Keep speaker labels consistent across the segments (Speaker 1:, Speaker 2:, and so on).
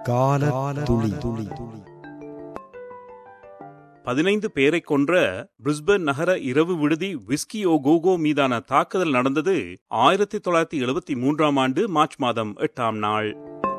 Speaker 1: கால துளி துளி
Speaker 2: பதினைந்து பேரை கொன்ற பிரிஸ்பன் நகர இரவு விடுதி விஸ்கி ஓ கோகோ மீதான தாக்குதல் நடந்தது ஆயிரத்தி தொள்ளாயிரத்தி எழுபத்தி மூன்றாம் ஆண்டு மார்ச் மாதம் எட்டாம் நாள்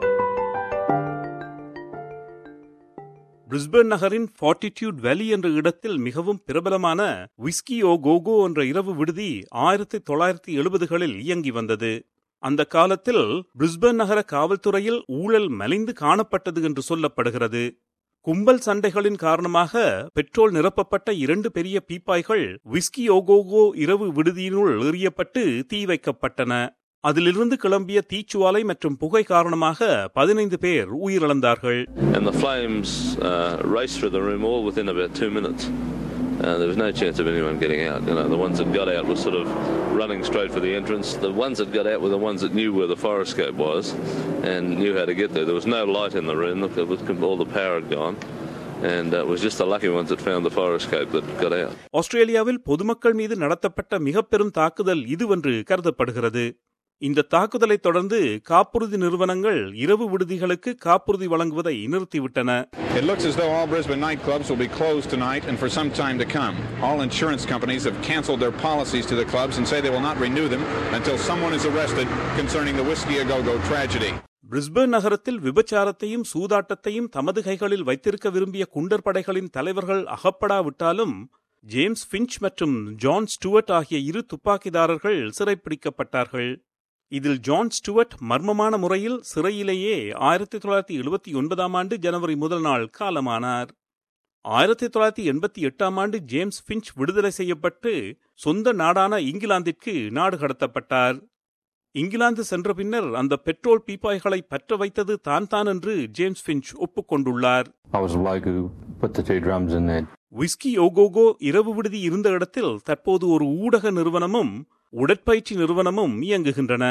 Speaker 2: பிரிஸ்பன் நகரின் ஃபார்ட்டிடியூட் வேலி என்ற இடத்தில் மிகவும் பிரபலமான விஸ்கி ஓ கோகோ என்ற இரவு விடுதி ஆயிரத்தி தொள்ளாயிரத்தி எழுபதுகளில் இயங்கி வந்தது அந்த காலத்தில் பிரிஸ்பன் நகர காவல்துறையில் ஊழல் மலிந்து காணப்பட்டது என்று சொல்லப்படுகிறது கும்பல் சண்டைகளின் காரணமாக பெட்ரோல் நிரப்பப்பட்ட இரண்டு பெரிய பீப்பாய்கள் விஸ்கி ஓகோகோ இரவு விடுதியினுள் எறியப்பட்டு தீ வைக்கப்பட்டன அதிலிருந்து கிளம்பிய தீச்சுவாலை மற்றும் புகை காரணமாக பதினைந்து பேர் உயிரிழந்தார்கள்
Speaker 3: and the flames uh, raced through the room all within about two minutes. Uh, there was no chance of anyone getting out. You know, the ones that got out were sort of running straight for the entrance. The ones that got out were the ones that knew where the fire escape was and knew how to get there. There was no light in the room. Look, it was, all the power had gone. And uh, it was just the lucky ones that found the fire escape that got out.
Speaker 2: ஆஸ்திரேலியாவில் பொதுமக்கள் மீது நடத்தப்பட்ட மிக பெரும் தாக்குதல் இதுவென்று கருதப்படுகிறது இந்த தாக்குதலை தொடர்ந்து காப்புறுதி நிறுவனங்கள் இரவு விடுதிகளுக்கு காப்புறுதி வழங்குவதை நிறுத்திவிட்டன
Speaker 4: It looks as though all Brisbane nightclubs will be closed tonight and for some time to come. All insurance companies have cancelled their policies to the clubs and say they will not renew them until someone is arrested concerning the Whiskey A Go Go tragedy.
Speaker 2: Brisbane நகரத்தில் விபச்சாரத்தையும் சூதாட்டத்தையும் தமது கைகளில் வைத்திருக்க விரும்பிய குண்டர் படைகளின் தலைவர்கள் அகப்படாவிட்டாலும் ஜேம்ஸ் பிஞ்ச் மற்றும் ஜான் ஸ்டுவர்ட் ஆகிய இரு துப்பாக்கிதாரர்கள் சிறைப்பிடிக்கப்பட்டார்கள் இதில் ஜான் ஸ்டுவர்ட் மர்மமான முறையில் சிறையிலேயே ஆயிரத்தி தொள்ளாயிரத்தி எழுபத்தி ஒன்பதாம் ஆண்டு ஜனவரி முதல் நாள் காலமானார் ஆயிரத்தி தொள்ளாயிரத்தி எண்பத்தி எட்டாம் ஆண்டு ஜேம்ஸ் பிஞ்ச் விடுதலை செய்யப்பட்டு சொந்த நாடான இங்கிலாந்திற்கு நாடு கடத்தப்பட்டார் இங்கிலாந்து சென்ற பின்னர் அந்த பெட்ரோல் பீப்பாய்களை பற்ற வைத்தது தான் தான் என்று ஜேம்ஸ் பிஞ்ச் ஒப்புக்கொண்டுள்ளார்
Speaker 5: I was a bloke who put the two drums in there.
Speaker 2: Whisky A Go Go இரவு விடுதி இருந்த இடத்தில் தற்போது ஒரு ஊடக நிறுவனமும் உடற்பயிற்சி நிறுவனமும் இயங்குகின்றன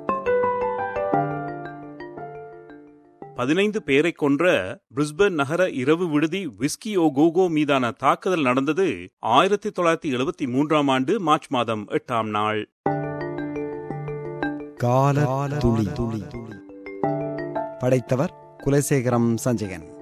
Speaker 2: பதினைந்து பேரை கொன்ற பிரிஸ்பன் நகர இரவு விடுதி விஸ்கி ஓ கோகோ மீதான தாக்குதல் நடந்தது ஆயிரத்தி தொள்ளாயிரத்தி எழுபத்தி மூன்றாம் ஆண்டு மார்ச் மாதம் எட்டாம் நாள்
Speaker 1: கால துளி துளி படைத்தவர் குலசேகரம் சஞ்சயன்